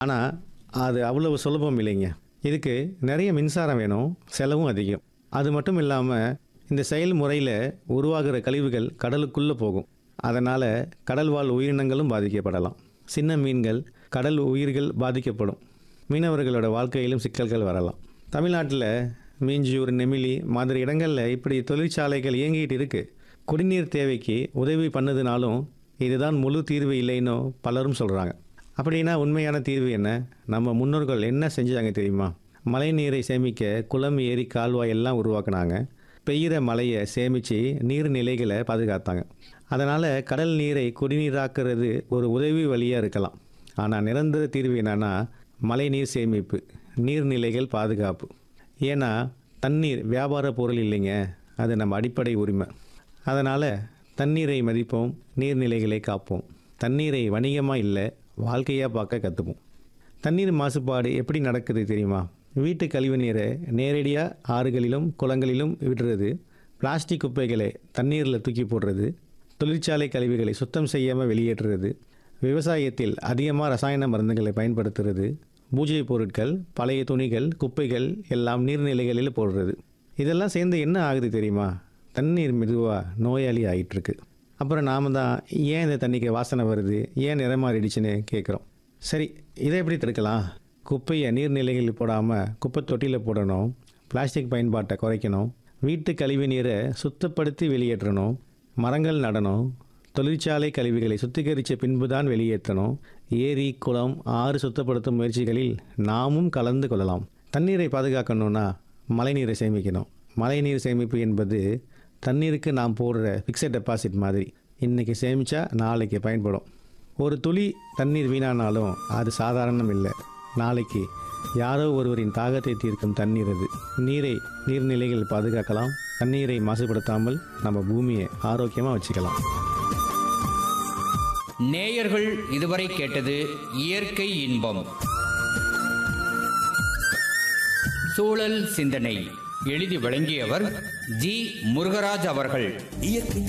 ஆனால் அது அவ்வளவு சுலபம் இல்லைங்க இதுக்கு நிறைய மின்சாரம் வேணும் செலவும் அதிகம் அது மட்டும் இல்லாமல் இந்த செயல்முறையில் உருவாகிற கழிவுகள் கடலுக்குள்ளே போகும் அதனால் கடல் வாழ் உயிரினங்களும் பாதிக்கப்படலாம் சின்ன மீன்கள் கடல் உயிர்கள் பாதிக்கப்படும் மீனவர்களோட வாழ்க்கையிலும் சிக்கல்கள் வரலாம் தமிழ்நாட்டில் மீஞ்சூர் நெமிலி மாதிரி இடங்களில் இப்படி தொழிற்சாலைகள் இயங்கிட்டு இருக்கு குடிநீர் தேவைக்கு உதவி பண்ணுதுனாலும் இதுதான் முழு தீர்வு இல்லைன்னு பலரும் சொல்கிறாங்க அப்படின்னா உண்மையான தீர்வு என்ன நம்ம முன்னோர்கள் என்ன செஞ்சாங்க தெரியுமா மழை நீரை சேமிக்க குளம் ஏரி கால்வாய் எல்லாம் உருவாக்குனாங்க பெய்கிற மழையை சேமித்து நீர்நிலைகளை பாதுகாத்தாங்க அதனால் கடல் நீரை குடிநீராக்குறது ஒரு உதவி வழியாக இருக்கலாம் ஆனால் நிரந்தர தீர்வு என்னன்னா மழைநீர் சேமிப்பு நீர்நிலைகள் பாதுகாப்பு ஏன்னா தண்ணீர் வியாபார பொருள் இல்லைங்க அது நம்ம அடிப்படை உரிமை அதனால் தண்ணீரை மதிப்போம் நீர்நிலைகளை காப்போம் தண்ணீரை வணிகமாக இல்லை வாழ்க்கையாக பார்க்க கற்றுப்போம் தண்ணீர் மாசுபாடு எப்படி நடக்குது தெரியுமா வீட்டு கழிவு நீரை நேரடியாக ஆறுகளிலும் குளங்களிலும் விடுறது பிளாஸ்டிக் குப்பைகளை தண்ணீரில் தூக்கி போடுறது தொழிற்சாலை கழிவுகளை சுத்தம் செய்யாமல் வெளியேற்றுறது விவசாயத்தில் அதிகமாக ரசாயன மருந்துகளை பயன்படுத்துறது பூஜை பொருட்கள் பழைய துணிகள் குப்பைகள் எல்லாம் நீர்நிலைகளில் போடுறது இதெல்லாம் சேர்ந்து என்ன ஆகுது தெரியுமா தண்ணீர் மெதுவாக நோயாளி ஆகிட்டுருக்கு அப்புறம் நாம தான் ஏன் இந்த தண்ணிக்கு வாசனை வருது ஏன் நிறம் மாறிடுச்சுன்னு கேட்குறோம் சரி இதை எப்படி தடுக்கலாம் குப்பையை நீர்நிலைகளில் போடாமல் குப்பை தொட்டியில் போடணும் பிளாஸ்டிக் பயன்பாட்டை குறைக்கணும் வீட்டு கழிவு நீரை சுத்தப்படுத்தி வெளியேற்றணும் மரங்கள் நடணும் தொழிற்சாலை கழிவுகளை சுத்திகரித்த பின்பு தான் வெளியேற்றணும் ஏரி குளம் ஆறு சுத்தப்படுத்தும் முயற்சிகளில் நாமும் கலந்து கொள்ளலாம் தண்ணீரை பாதுகாக்கணும்னா மழைநீரை சேமிக்கணும் மழைநீர் சேமிப்பு என்பது தண்ணீருக்கு நாம் போடுற ஃபிக்ஸட் டெபாசிட் மாதிரி இன்றைக்கி சேமித்தா நாளைக்கு பயன்படும் ஒரு துளி தண்ணீர் வீணானாலும் அது சாதாரணம் இல்லை நாளைக்கு யாரோ ஒருவரின் தாகத்தை தீர்க்கும் தண்ணீர் அது நீரை நீர்நிலைகள் பாதுகாக்கலாம் தண்ணீரை மாசுபடுத்தாமல் நம்ம பூமியை ஆரோக்கியமாக வச்சுக்கலாம் நேயர்கள் இதுவரை கேட்டது இயற்கை இன்பம் சூழல் சிந்தனை எழுதி வழங்கியவர் ஜி முருகராஜ் அவர்கள் இயற்கை